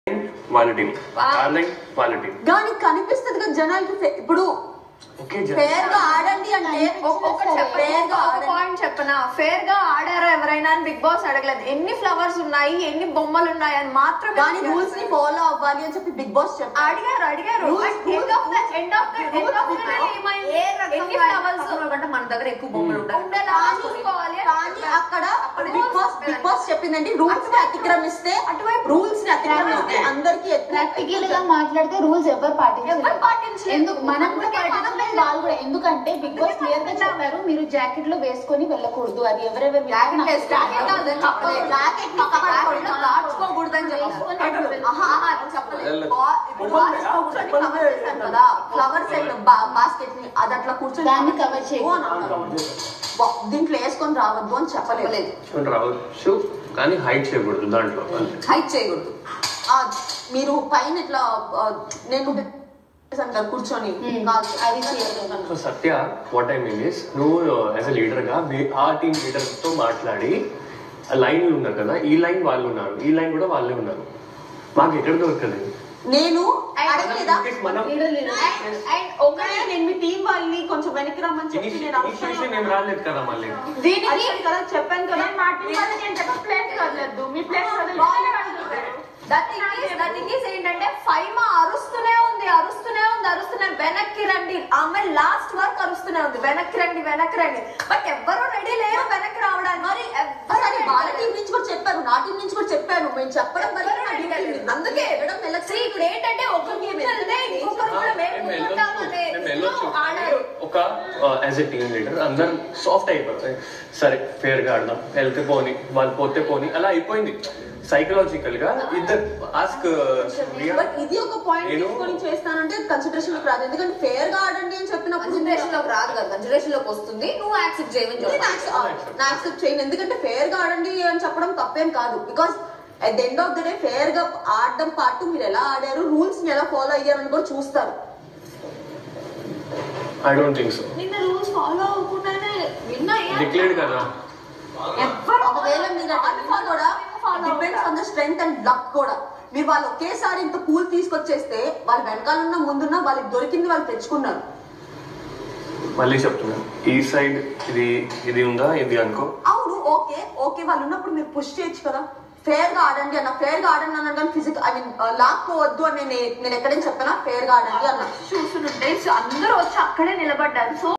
Quality online quality కానీ కనిపిస్తుంది కదా జనాలకి ఫే- ఇప్పుడు ఓకే ఫేర్ గా ఆడండి అంటే ఒకటి ఫేర్ గా ఒక ఆడండి పాయింట్ చెప్పనా ఫేర్ గా ఆడారా ఎవరైనా అని బిగ్ బాస్ అడగలేదు ఎన్ని ఫ్లవర్స్ ఉన్నాయి ఎన్ని బొమ్మలు ఉన్నాయి అని మాత్రమే కానీ రూల్స్ ని ఫాలో అవ్వాలి అని చెప్పి బిగ్ బాస్ చెప్పారు అడిగారు అడిగారు Rules, end of the end of the end of the ఏమైంది ఏ ఎన్ని రకంగా ఫ్లవర్స్ కంటే మన దగ్గర ఎక్కువ బొమ్మలు ఉంటాయి ఉండేలా చూసుకోవాలి కానీ అక్కడ బిగ్ బాస్ బిగ్ బాస్ చెప్పిందండి రూల్స్ ని అతిక్రమిస్తే అటువైపు రూల్స్ ని అతిక్రమిస్తే అందరికి ప్రాక్టికల్ గా మాట్లాడితే రూల్స్ ఎవరు పాటించలేదు ఎవరు పాటించలేదు. ఎందుకు మనం కూడా అందుకే మనం పాటించలేదు వాళ్ళు కూడా ఎందుకంటే బిగ్ బాస్ క్లియర్ గా చెప్పారు మీరు జాకెట్ లో వేసుకొని వెళ్ళకూడదు అది ఎవరెవరు జాకెట్ వేసుకొని జాకెట్ ని కప్పుకోండి. దాచుకోకూడదని చెప్పారు ఆహా, ఆహా, చెప్పలేదు. బా- ఇప్పుడు బాల్స్ తో కూర్చొని cover చేశాం కదా ఫ్లవర్స్ అండ్ బాస్కెట్ ని అది అట్లా కూర్చొని దాన్ని cover చేయకు. ఓ అని అన్నారు. బా- దీంట్లో వేసుకొని రావద్దు అని చెప్పలేదు చూడండి రావచ్చు కానీ హైట్ చేయకూడదు దాంట్లో అంతే హైట్ చేయకూడదు ఆ, మీరు పైన ఇట్లా ఆ, నేను చేశాను కదా కూర్చొని కాదు అది చేయదు so Satya what I mean is నువ్వు యాజ్ అ లీడర్ గా మీ- ఆ టీం లీడర్ తో మాట్లాడి ఆ లైన్ ఉన్నారు కదా ఈ లైన్ వాళ్ళు ఉన్నారు ఈ లైన్ కూడా వాళ్ళే ఉన్నారు మాకు ఎక్కడ దొరకదు నేను అడగలేదా మనం అండ్ ఒకటి నేను మీ టీం వాళ్ళని కొంచెం వెనక్కి రమ్మని చెప్పి నేను ఇనిషియేషన్ ఏం రాలేదు కదా మళ్ళీ దీనికి అడిగాను కదా చెప్పాను కదా దట్ ఈస్ ఏంటంటే ఫైమా అరుస్తూనే ఉంది అరుస్తూనే ఉంది అరుస్తూనే వెనక్కి రండి ఆమె లాస్ట్ వరకు అరుస్తూనే ఉంది వెనక్కి రండి వెనక్కి రండి బట్ ఎవ్వరూ రెడీ లేరు వెనక్కి రావడానికి మరి సరే వాళ్ళ టీం నుంచి కూడా చెప్పారు నా టీం నుంచి కూడా చెప్పాను మేము చెప్పడం వరకు నా duty ఉంది. అందుకే వెళ్ళడం See, ఇప్పుడు ఏంటంటే ఒకరు వెళ్తే ఇంకొకరు కూడా మేము మేము ముందుంటాము వెళ్ళొచ్చు అనే మేము వెళ్ళొచ్చు ఇదిలో ఆడారు ఒక యాజ్ ఎ టీమ్ లీడర్ అందరం సాఫ్ట్ అయిపోతాయి సరే ఫేర్ గా ఆడదాం వెళ్తే పోని వాళ్ళు పోతే పోని అలా అయిపోయింది సైకలాజికల్ గా ఇద్దరు ఆస్క్ బట్ ఇది ఒక పాయింట్ నేను- తీసుకొని చేస్తానంటే కన్సిడరేషన్ లోకి రాదు ఎందుకంటే ఫేర్ గా ఆడండి అని చెప్పినప్పుడు కన్సిడరేషన్ లోకి రాదు కదా కన్సిడరేషన్ లోకి వస్తుంది నువ్వు యాక్సెప్ట్ చేయమని నేను చెప్పాలి యాక్సెప్ట్ నా యాక్సెప్ట్ చేయను ఎందుకంటే ఫేర్ గా ఆడండి అని చెప్పడం తప్పేం కాదు because at the end of the day fair గా ఆడడం పాటు మీరు ఎలా ఆడారు రూల్స్ ని ఎలా ఫాలో అయ్యారని కూడా చూస్తారు ఐ డోంట్ థింక్ సో నిన్న రూల్స్ ఫాలో అవ్వకుండానే విన్నా డిక్లేర్డ్ కదా ఎవ్వరు ఒకవేళ మీరు అట్లా కూడా depends on the strength and luck కూడా మీరు వాళ్ళు ఒకేసారి ఇంత పూల్ తీసుకొచ్చేస్తే వాళ్ళు వెనకాలన్న ముందున్న వాళ్ళకి దొరికింది వాళ్ళు తెచ్చుకున్నారు మళ్ళీ చెప్తున్నా ఈ సైడ్ ఇది ఇది ఉందా ఇది అనుకో అవును ఓకే ఓకే వాళ్ళు ఉన్నప్పుడు మీరు పుష్ చేయొచ్చు కదా ఫేర్ గా ఆడండి అన్న ఫేర్ గా ఆడండి అన్నాను కానీ ఫిజిక్ ఐ మీన్ లాక్కోవద్దు అని నేను నేను ఎక్కడైనా చెప్పానా ఫేర్ గా ఆడండి అన్నా చూస్తుంటే అందరూ వచ్చి అక్కడే నిలబడ్డారు సో